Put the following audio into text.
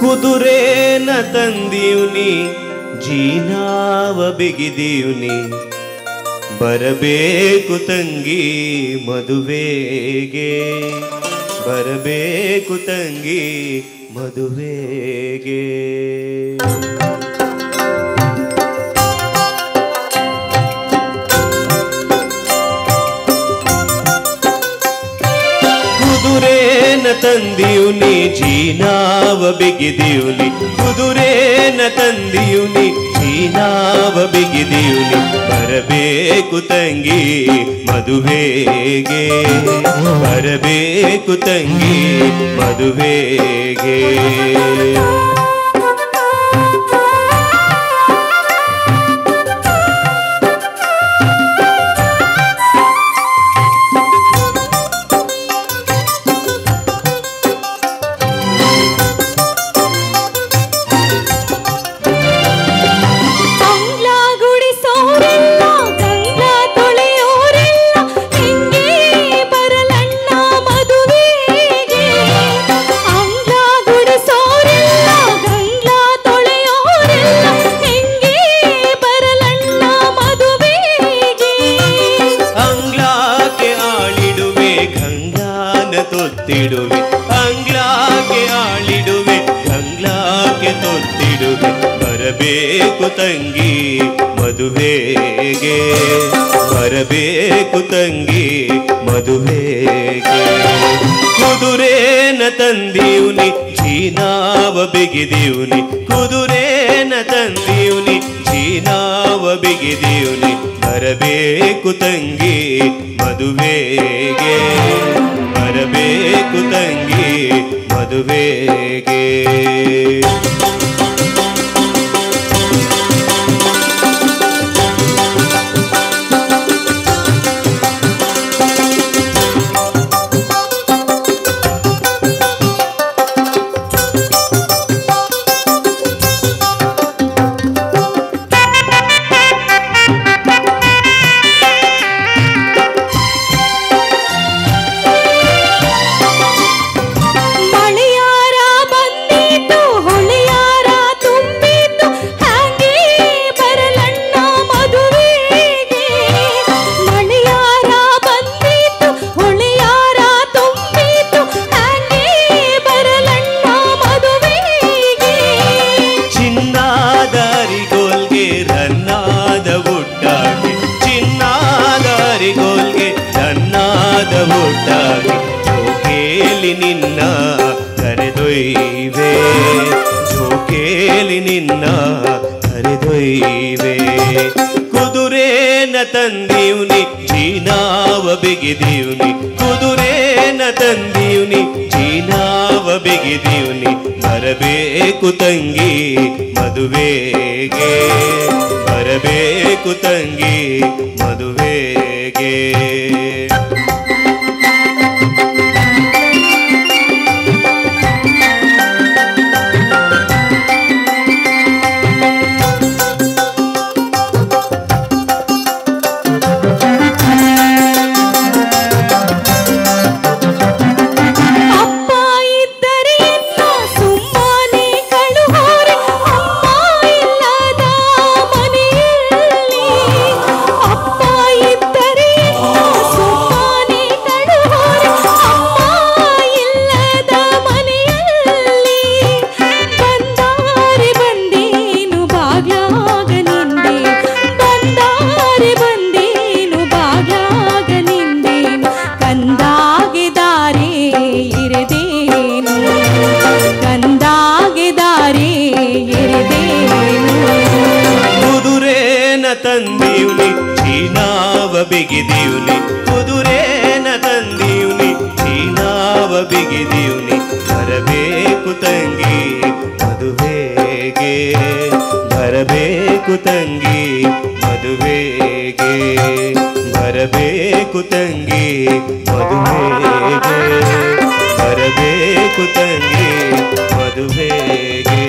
ಕುದುರೆನ ತಂದೀವ್ನಿ ಜೀನಾವ ಬಿಗಿದೀವ್ನಿ ಬರಬೇಕು ತಂಗಿ ಮದುವೆಗೆ ಬರಬೇಕು ತಂಗಿ ಮದುವೆಗೆ ಕುದುರೆನ ತಂದೀವ್ನಿ ಜೀನಾವ ಬಿಗಿದೀವ್ನಿ ಕುದುರೆನ ತಂದೀವ್ನಿ ಜೀನಾವ ಬಿಗಿದೀವ್ನಿ ಬರಬೇಕು ತಂಗಿ ಮದುವೆಗೆ ಬರಬೇಕು ತಂಗಿ ಮದುವೆಗೆ ಅಂಗ್ಲ ಗುಡಿಸೋರೆಲ್ಲ ಗಂಗ್ಲ ತೊಳೆಯೋರೆಲ್ಲ ಹೆಂಗೆ ಬರಲಣ್ಣ ಮದುವೆಗೆ ಅಂಗ್ಲ ಗುಡಿಸೋರೆಲ್ಲ ಗಂಗ್ಲ ತೊಳೆಯೋರೆಲ್ಲ ಹೆಂಗೆ ಬರಲಣ್ಣ ಮದುವೆಗೆ ಅಂಗ್ಲಾಕ್ಕೆ ಆಳಿಡುವೆ ಗಂಗಾನ ತೊತ್ತಿಡುವೆ ಅಂಗ್ಲಾಕ್ಕೆ ಆಳಿಡುವೆ ಗಂಗ್ಲಾಕ್ಕೆ ತೊತ್ತಿಡುವೆ ಬರಬೇಕು ತಂಗಿ ಮದುವೆಗೆ ಬರಬೇಕು ತಂಗಿ ಮದುವೆಗೆ ಕುದುರೆನ ತಂದೀವ್ನಿ ಜೀನಾವ ಬಿಗಿದೀವ್ನಿ ಕುದುರೆನ ತಂದೀವ್ನಿ ಜೀನಾವ ಬಿಗಿದೀವ್ನಿ ಬರಬೇಕು ತಂಗಿ ಮದುವೆಗೆ ಬರಬೇಕು ತಂಗಿ ಮದುವೆಗೆ ಮಳೆಯಾರ ಬಂದಿತು ಹೊಳೆಯಾರ ತುಂಬಿತು ಹಾಗೆ ಬರಲಣ್ಣ ಮದುವೆಗೆ ಮಳೆಯಾರ ಬಂದಿತು ಹೊಳೆಯಾರ ತುಂಬಿತು ಹಾಗೆ ಬರಲಣ್ಣ ಮದುವೆಗೆ ಚಿನ್ನಾದಾರಿಗೋಲ್ಗೆ ರನ್ನಾದ ಬುಟ್ಟಾಗಿ ಚಿನ್ನಾದಾರಿಗೋಲ್ಗೆ ರನ್ನಾದ ಬುಟ್ಟಾಗಿ ಜೋಕೇಲಿ ನಿನ್ನ ಕರೆದೊಯ್ವೆ ಜೋಕೇಲಿ ನಿನ್ನ ಕರೆದೊಯ್ವೆ ಕುದುರೆನ ತಂದೀವ್ನಿ ಜೀನಾವ ಬಿಗಿದೀವ್ನಿ ಕುದುರೆನ ತಂದೀವ್ನಿ ಜೀನಾವ ಬಿಗಿದೀವ್ನಿ ಬರಬೇಕು ತಂಗಿ ಮದುವೆಗೆ ಬರಬೇಕು ತಂಗಿ ಮದುವೆಗೆ ಅಪ್ಪ ಇದ್ದರೆ ಎನ್ನ ಸುಮ್ಮನೆ ಕಳುಹೋರೆ ಅಮ್ಮ ಇಲ್ಲದ ಮನೆಯಲ್ಲಿ ಅಪ್ಪ ಇದ್ದರೆ ಎನ್ನ ಸುಮ್ಮನೆ ಕಳುಹೋರೆ ಅಮ್ಮ ಇಲ್ಲದ ಮನೆಯಲ್ಲಿ ಬಂದಾರೆ ಬಂದೇನು ಬಾಗ್ಲಾಗ ನಿಂದೆ ಬಂದಾರೆ ಬಂದೇನು ಬಾಗ್ಲಾಗ ನಿಂದೇನು ಕಂದಾಗೆ ದಾರೆ ಇರದೇನು ಕಂದಾಗೆ ದಾರೆ ಇರದೇನು ಕುದುರೆನ ತಂದೀವ್ನಿ ಚೀನಾವ ಬಿಗಿದೀವ್ನಿ ಕುದುರೆನ ತಂದೀವ್ನಿ ಚೀನಾವ ಬಿಗಿದೀವ್ನಿ ಬರಬೇಕು ತಂಗಿ ಮದುವೆಗೆ ಬರಬೇಕು ತಂಗಿ ಮದುವೆಗೆ ಬರಬೇಕು ತಂಗಿ ಮದುವೆಗೆ ಬರಬೇಕು ತಂಗಿ ಮದುವೆಗೆ